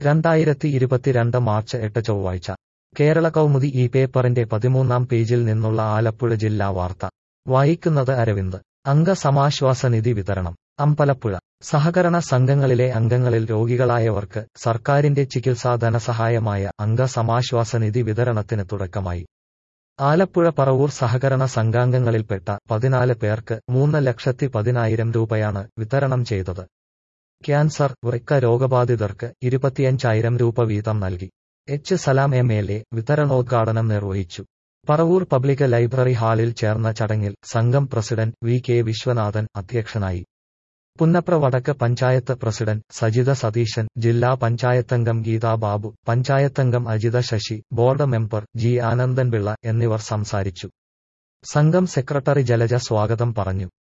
രണ്ടായിരത്തി ഇരുപത്തിരണ്ട് മാർച്ച് എട്ട് ചൊവ്വാഴ്ച കേരള കൗമുദി ഈ പേപ്പറിന്റെ പതിമൂന്നാം പേജിൽ നിന്നുള്ള ആലപ്പുഴ ജില്ലാ വാർത്ത വായിക്കുന്നത് അരവിന്ദ് അംഗസമാശ്വാസനിധി വിതരണം അമ്പലപ്പുഴ സഹകരണ സംഘങ്ങളിലെ അംഗങ്ങളിൽ രോഗികളായവർക്ക് സർക്കാരിന്റെ ചികിത്സാ ധനസഹായമായ അംഗസമാശ്വാസനിധി വിതരണത്തിന് തുടക്കമായി ആലപ്പുഴ പറവൂർ സഹകരണ സംഘാംഗങ്ങളിൽപ്പെട്ട പതിനാല് പേർക്ക് മൂന്ന് ലക്ഷത്തി പതിനായിരം രൂപയാണ് വിതരണം ചെയ്തത് ക്യാൻസർ വൃക്ക രോഗബാധിതർക്ക് ഇരുപത്തിയഞ്ചായിരം രൂപ വീതം നൽകി H Salam M L A വിതരണോദ്ഘാടനം നിർവഹിച്ചു പറവൂർ പബ്ലിക് ലൈബ്രറി ഹാളിൽ ചേർന്ന ചടങ്ങിൽ സംഘം പ്രസിഡന്റ് വി കെ വിശ്വനാഥൻ അധ്യക്ഷനായി പുന്നപ്ര വടക്ക് പഞ്ചായത്ത് പ്രസിഡന്റ് സജിത സതീശൻ ജില്ലാ പഞ്ചായത്തംഗം ഗീതാ ബാബു പഞ്ചായത്തംഗം Ajitha Sasi board member G Anandan Pillai എന്നിവർ സംസാരിച്ചു സംഘം സെക്രട്ടറി ജലജ സ്വാഗതം പറഞ്ഞു